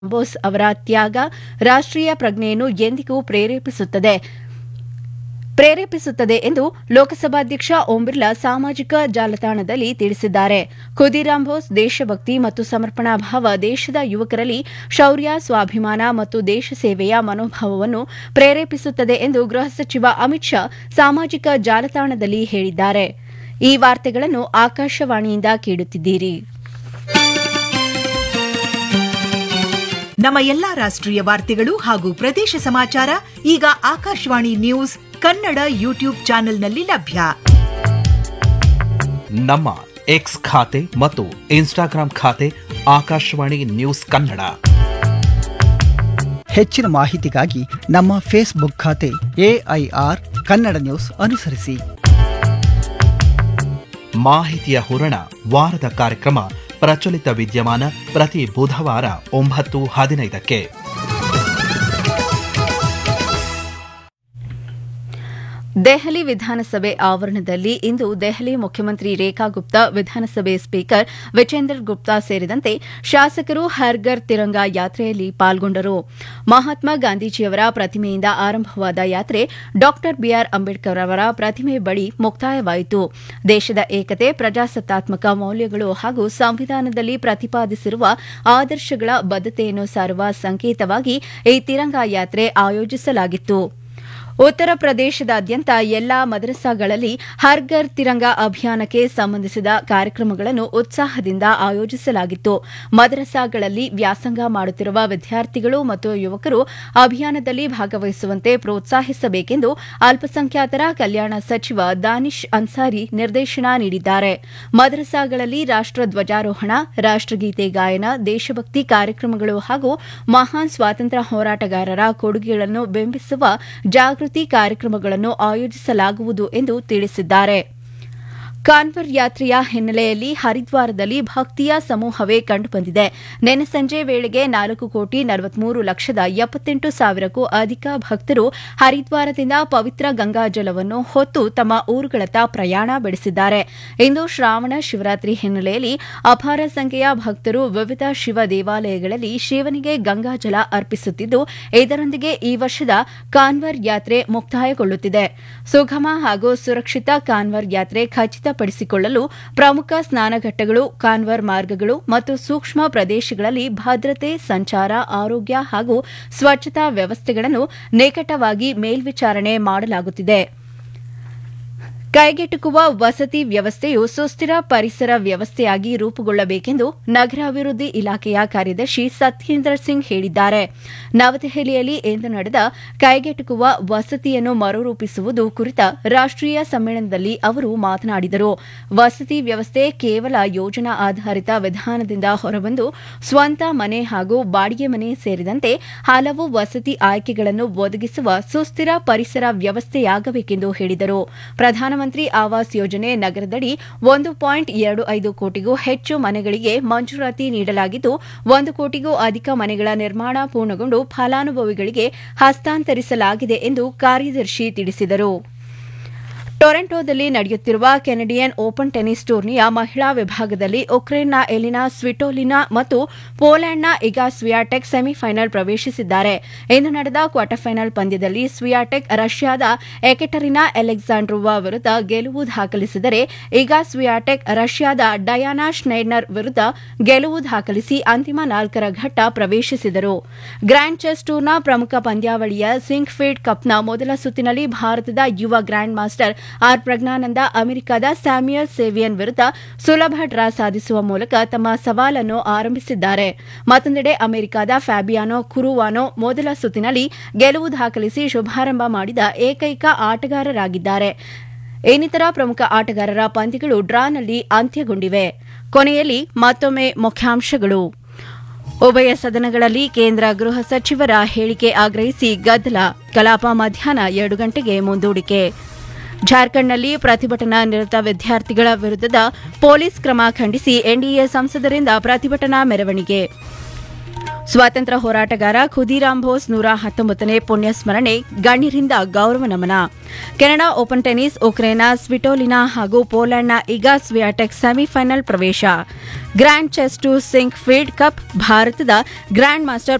ಬೋಸ್ ಅವರ ತ್ಯಾಗ ರಾಷ್ಟೀಯ ಪ್ರಜ್ಞೆಯನ್ನು ಎಂದಿಗೂ ಪ್ರೇರೇಪಿಸುತ್ತದೆ ಪ್ರೇರೇಪಿಸುತ್ತದೆ ಎಂದು ಲೋಕಸಭಾಧ್ಯಕ್ಷ ಓಂ ಬಿರ್ಲಾ ಸಾಮಾಜಿಕ ಜಾಲತಾಣದಲ್ಲಿ ತಿಳಿಸಿದ್ದಾರೆ ಖುದಿರಾಮ್ ಬೋಸ್ ದೇಶಭಕ್ತಿ ಮತ್ತು ಸಮರ್ಪಣಾ ಭಾವ ದೇಶದ ಯುವಕರಲ್ಲಿ ಶೌರ್ಯ ಸ್ವಾಭಿಮಾನ ಮತ್ತು ದೇಶ ಸೇವೆಯ ಮನೋಭಾವವನ್ನು ಪ್ರೇರೇಪಿಸುತ್ತದೆ ಎಂದು ಗೃಹ ಸಚಿವ ಅಮಿತ್ ಶಾ ಸಾಮಾಜಿಕ ಜಾಲತಾಣದಲ್ಲಿ ಹೇಳಿದ್ದಾರೆ ಈ ವಾರ್ತೆಗಳನ್ನು ಆಕಾಶವಾಣಿಯಿಂದ ಕೇಳುತ್ತಿದ್ದೀರಿ ನಮ್ಮ ಎಲ್ಲಾ ರಾಷ್ಟ್ರೀಯ ವಾರ್ತೆಗಳು ಹಾಗೂ ಪ್ರದೇಶ ಸಮಾಚಾರ ಈಗ ಆಕಾಶವಾಣಿ ನ್ಯೂಸ್ ಕನ್ನಡ ಯೂಟ್ಯೂಬ್ ಚಾನೆಲ್ನಲ್ಲಿ ಲಭ್ಯ ನಮ್ಮ ಎಕ್ಸ್ ಖಾತೆ ಮತ್ತು ಇನ್ಸ್ಟಾಗ್ರಾಂ ಖಾತೆ ಆಕಾಶವಾಣಿ ನ್ಯೂಸ್ ಕನ್ನಡ ಹೆಚ್ಚಿನ ಮಾಹಿತಿಗಾಗಿ ನಮ್ಮ ಫೇಸ್ಬುಕ್ ಖಾತೆ ಎಐಆರ್ ಕನ್ನಡ ನ್ಯೂಸ್ ಅನುಸರಿಸಿ ಮಾಹಿತಿಯ ಹೂರಣ ವಾರದ ಕಾರ್ಯಕ್ರಮ ಪ್ರಚಲಿತ ವಿದ್ಯಮಾನ ಪ್ರತಿ ಬುಧವಾರ ಒಂಬತ್ತು ಹದಿನೈದಕ್ಕೆ ದೆಹಲಿ ವಿಧಾನಸಭೆ ಆವರಣದಲ್ಲಿ ಇಂದು ದೆಹಲಿ ಮುಖ್ಯಮಂತ್ರಿ ರೇಖಾ ಗುಪ್ತಾ ವಿಧಾನಸಭೆ ಸ್ಪೀಕರ್ ವಿಚೇಂದರ್ ಗುಪ್ತಾ ಸೇರಿದಂತೆ ಶಾಸಕರು ಹರ್ಗರ್ ತಿರಂಗ ಯಾತ್ರೆಯಲ್ಲಿ ಪಾಲ್ಗೊಂಡರು ಮಹಾತ್ಮ ಗಾಂಧೀಜಿಯವರ ಪ್ರತಿಮೆಯಿಂದ ಆರಂಭವಾದ ಯಾತ್ರೆ ಡಾ ಬಿಆರ್ ಅಂಬೇಡ್ಕರ್ ಅವರ ಪ್ರತಿಮೆ ಬಳಿ ಮುಕ್ತಾಯವಾಯಿತು ದೇಶದ ಏಕತೆ ಪ್ರಜಾಸತ್ತಾತ್ಮಕ ಮೌಲ್ಯಗಳು ಹಾಗೂ ಸಂವಿಧಾನದಲ್ಲಿ ಪ್ರತಿಪಾದಿಸಿರುವ ಆದರ್ಶಗಳ ಬದ್ಧತೆಯನ್ನು ಸಾರುವ ಸಂಕೇತವಾಗಿ ಈ ತಿರಂಗ ಯಾತ್ರೆ ಆಯೋಜಿಸಲಾಗಿತ್ತು ಉತ್ತರ ಪ್ರದೇಶದಾದ್ಯಂತ ಎಲ್ಲಾ ಮದರಸಾಗಳಲ್ಲಿ ಹರ್ಗರ್ ತಿರಂಗ ಅಭಿಯಾನಕ್ಕೆ ಸಂಬಂಧಿಸಿದ ಕಾರ್ಯಕ್ರಮಗಳನ್ನು ಉತ್ಸಾಹದಿಂದ ಆಯೋಜಿಸಲಾಗಿತ್ತು ಮದರಸಾಗಳಲ್ಲಿ ವ್ಯಾಸಂಗ ಮಾಡುತ್ತಿರುವ ವಿದ್ಯಾರ್ಥಿಗಳು ಮತ್ತು ಯುವಕರು ಅಭಿಯಾನದಲ್ಲಿ ಭಾಗವಹಿಸುವಂತೆ ಪ್ರೋತ್ಸಾಹಿಸಬೇಕೆಂದು ಅಲ್ಪಸಂಖ್ಯಾತರ ಕಲ್ಯಾಣ ಸಚಿವ ದಾನಿಶ್ ಅನ್ಸಾರಿ ನಿರ್ದೇಶನ ನೀಡಿದ್ದಾರೆ ಮದರಸಾಗಳಲ್ಲಿ ರಾಷ್ಟ ಧ್ವಜಾರೋಹಣ ರಾಷ್ಟಗೀತೆ ಗಾಯನ ದೇಶಭಕ್ತಿ ಕಾರ್ಯಕ್ರಮಗಳು ಹಾಗೂ ಮಹಾನ್ ಸ್ವಾತಂತ್ರ್ಯ ಹೋರಾಟಗಾರರ ಕೊಡುಗೆಗಳನ್ನು ಬಿಂಬಿಸುವ ಜಾಗೃತಿ ಕಾರ್ಯಕ್ರಮಗಳನ್ನು ಆಯೋಜಿಸಲಾಗುವುದು ಎಂದು ತಿಳಿಸಿದ್ದಾರೆ ಕಾನ್ವರ್ ಯಾತ್ರೆಯ ಹಿನ್ನೆಲೆಯಲ್ಲಿ ಹರಿದ್ವಾರದಲ್ಲಿ ಭಕ್ತಿಯ ಸಮೂಹವೇ ಕಂಡುಬಂದಿದೆ ನಿನ್ನೆ ಸಂಜೆ ವೇಳೆಗೆ ನಾಲ್ಕು ಕೋಟಿ ನಲವತ್ಮೂರು ಲಕ್ಷದ ಎಪ್ಪತ್ತೆಂಟು ಸಾವಿರಕ್ಕೂ ಅಧಿಕ ಭಕ್ತರು ಹರಿದ್ವಾರದಿಂದ ಪವಿತ್ರ ಗಂಗಾಜಲವನ್ನು ಹೊತ್ತು ತಮ್ಮ ಊರುಗಳತ್ತ ಪ್ರಯಾಣ ಬೆಳೆಸಿದ್ದಾರೆ ಇಂದು ಶ್ರಾವಣ ಶಿವರಾತ್ರಿ ಹಿನ್ನೆಲೆಯಲ್ಲಿ ಅಪಾರ ಸಂಖ್ಯೆಯ ಭಕ್ತರು ವಿವಿಧ ಶಿವ ದೇವಾಲಯಗಳಲ್ಲಿ ಶಿವನಿಗೆ ಗಂಗಾಜಲ ಅರ್ಪಿಸುತ್ತಿದ್ದು ಇದರೊಂದಿಗೆ ಈ ವರ್ಷದ ಕಾನ್ವರ್ ಯಾತ್ರೆ ಮುಕ್ತಾಯಗೊಳ್ಳುತ್ತಿದೆ ಸುಗಮ ಹಾಗೂ ಸುರಕ್ಷಿತ ಕಾನ್ವರ್ ಯಾತ್ರೆ ಖಚಿತಪಡಿಸಿಕೊಳ್ಳಲು ಪ್ರಮುಖ ಸ್ನಾನಘಟ್ಟಗಳು ಕಾನ್ವರ್ ಮಾರ್ಗಗಳು ಮತ್ತು ಸೂಕ್ಷ್ಮ ಪ್ರದೇಶಗಳಲ್ಲಿ ಭದ್ರತೆ ಸಂಚಾರ ಆರೋಗ್ಯ ಹಾಗೂ ಸ್ವಚ್ಛತಾ ವ್ಯವಸ್ಥೆಗಳನ್ನು ನಿಕಟವಾಗಿ ಮೇಲ್ವಿಚಾರಣೆ ಮಾಡಲಾಗುತ್ತಿದೆ ಕೈಗೆಟುಕುವ ವಸತಿ ವ್ಯವಸ್ಥೆಯು ಸುಸ್ಥಿರ ಪರಿಸರ ವ್ಯವಸ್ಥೆಯಾಗಿ ರೂಪುಗೊಳ್ಳಬೇಕೆಂದು ನಗರಾಭಿವೃದ್ಧಿ ಇಲಾಖೆಯ ಕಾರ್ಯದರ್ಶಿ ಸತ್ಯೇಂದ್ರ ಸಿಂಗ್ ಹೇಳಿದ್ದಾರೆ ನವದೆಹಲಿಯಲ್ಲಿ ಇಂದು ನಡೆದ ಕೈಗೆಟುಕುವ ವಸತಿಯನ್ನು ಮರುರೂಪಿಸುವುದು ಕುರಿತ ರಾಷ್ಟೀಯ ಸಮ್ಮೇಳನದಲ್ಲಿ ಅವರು ಮಾತನಾಡಿದರು ವಸತಿ ವ್ಯವಸ್ಥೆ ಕೇವಲ ಯೋಜನಾ ಆಧಾರಿತ ವಿಧಾನದಿಂದ ಹೊರಬಂದು ಸ್ವಂತ ಮನೆ ಹಾಗೂ ಬಾಡಿಗೆ ಮನೆ ಸೇರಿದಂತೆ ಹಲವು ವಸತಿ ಆಯ್ಕೆಗಳನ್ನು ಒದಗಿಸುವ ಸುಸ್ಥಿರ ಪರಿಸರ ವ್ಯವಸ್ಥೆಯಾಗಬೇಕೆಂದು ಹೇಳಿದರು ಪ್ರಧಾನ ಪ್ರಧಾನಮಂತ್ರಿ ಆವಾಸ್ ಯೋಜನೆ ನಗರದಡಿ ಒಂದು ಪಾಯಿಂಟ್ ಎರಡು ಐದು ಕೋಟಿಗೂ ಹೆಚ್ಚು ಮನೆಗಳಿಗೆ ಮಂಜೂರಾತಿ ನೀಡಲಾಗಿದ್ದು ಒಂದು ಕೋಟಿಗೂ ಅಧಿಕ ಮನೆಗಳ ನಿರ್ಮಾಣ ಪೂರ್ಣಗೊಂಡು ಫಲಾನುಭವಿಗಳಿಗೆ ಹಸ್ತಾಂತರಿಸಲಾಗಿದೆ ಎಂದು ಕಾರ್ಯದರ್ಶಿ ತಿಳಿಸಿದರು ಟೊರೆಂಟೊದಲ್ಲಿ ನಡೆಯುತ್ತಿರುವ ಕೆನಡಿಯನ್ ಓಪನ್ ಟೆನಿಸ್ ಟೂರ್ನಿಯ ಮಹಿಳಾ ವಿಭಾಗದಲ್ಲಿ ಉಕ್ರೇನ್ನ ಎಲಿನಾ ಸ್ವಿಟೋಲಿನಾ ಮತ್ತು ಪೋಲೆಂಡ್ನ ಇಗಾ ಸ್ವಿಯಾಟೆಕ್ ಸೆಮಿಫೈನಲ್ ಪ್ರವೇಶಿಸಿದ್ದಾರೆ ಇಂದು ನಡೆದ ಕ್ವಾರ್ಟರ್ ಫೈನಲ್ ಪಂದ್ಯದಲ್ಲಿ ಸ್ವಿಯಾಟೆಕ್ ರಷ್ಯಾದ ಎಕೆಟರಿನಾ ಅಲೆಕ್ಸಾಂಡ್ರೋವಾ ವಿರುದ್ಧ ಗೆಲುವು ದಾಖಲಿಸಿದರೆ ಇಗಾ ಸ್ವಿಯಾಟೆಕ್ ರಷ್ಯಾದ ಡಯಾನಾ ಶ್ನೈಡ್ನರ್ ವಿರುದ್ಧ ಗೆಲುವು ದಾಖಲಿಸಿ ಅಂತಿಮ ನಾಲ್ಕರ ಘಟ್ಟ ಪ್ರವೇಶಿಸಿದರು ಗ್ರ್ಯಾಂಡ್ ಚೆಸ್ ಟೂರ್ನ ಪ್ರಮುಖ ಪಂದ್ಯಾವಳಿಯ ಸಿಂಕ್ಫೀಲ್ಡ್ ಕಪ್ನ ಮೊದಲ ಸುತ್ತಿನಲ್ಲಿ ಭಾರತದ ಯುವ ಗ್ರ್ಯಾಂಡ್ ಮಾಸ್ಟರ್ ಆರ್ ಪ್ರಜ್ಞಾನಂದ ಅಮೆರಿಕದ ಸ್ಯಾಮ್ಯುಯಲ್ ಸೇವಿಯನ್ ವಿರುದ್ಧ ಸುಲಭ ಡ್ರಾ ಸಾಧಿಸುವ ಮೂಲಕ ತಮ್ಮ ಸವಾಲನ್ನು ಆರಂಭಿಸಿದ್ದಾರೆ ಮತ್ತೊಂದೆಡೆ ಅಮೆರಿಕದ ಫ್ಯಾಬಿಯಾನೋ ಕುರುವಾನೋ ಮೊದಲ ಸುತ್ತಿನಲ್ಲಿ ಗೆಲುವು ದಾಖಲಿಸಿ ಶುಭಾರಂಭ ಮಾಡಿದ ಏಕೈಕ ಆಟಗಾರರಾಗಿದ್ದಾರೆ ಇನ್ನಿತರ ಪ್ರಮುಖ ಆಟಗಾರರ ಪಂದ್ಯಗಳು ಡ್ರಾನಲ್ಲಿ ಅಂತ್ಯಗೊಂಡಿವೆ ಕೊನೆಯಲ್ಲಿ ಮತ್ತೊಮ್ಮೆ ಮುಖ್ಯಾಂಶಗಳು ಉಭಯ ಸದನಗಳಲ್ಲಿ ಕೇಂದ್ರ ಗೃಹ ಸಚಿವರ ಹೇಳಿಕೆ ಆಗ್ರಹಿಸಿ ಗದ್ದಲ ಕಲಾಪ ಮಧ್ಯಾಹ್ನ ಎರಡು ಗಂಟೆಗೆ ಮುಂದೂಡಿಕೆ ಜಾರ್ಖಂಡ್ನಲ್ಲಿ ಪ್ರತಿಭಟನಾ ನಿರತ ವಿದ್ಯಾರ್ಥಿಗಳ ವಿರುದ್ಧದ ಪೊಲೀಸ್ ಕ್ರಮ ಖಂಡಿಸಿ ಎನ್ಡಿಎ ಸಂಸದರಿಂದ ಪ್ರತಿಭಟನಾ ಮೆರವಣಿಗೆ ಸ್ವಾತಂತ್ರ್ಯ ಹೋರಾಟಗಾರ ಖುದಿರಾಮ್ ಬೋಸ್ ನೂರ ಹತ್ತೊಂಬತ್ತನೇ ಪುಣ್ಯಸ್ಮರಣೆ ಗಣ್ಯರಿಂದ ಗೌರವ ನಮನ ಕೆನಡಾ ಓಪನ್ ಟೆನಿಸ್ ಉಕ್ರೇನ್ನ ಸ್ವಿಟೋಲಿನಾ ಹಾಗೂ ಪೋಲೆಂಡ್ನ ಇಗಾ ಸ್ವಿಯಾಟೆಕ್ ಸೆಮಿಫೈನಲ್ ಪ್ರವೇಶ grand chess tour Sinquefield cup ಭಾರತದ ಗ್ರ್ಯಾಂಡ್ ಮಾಸ್ಟರ್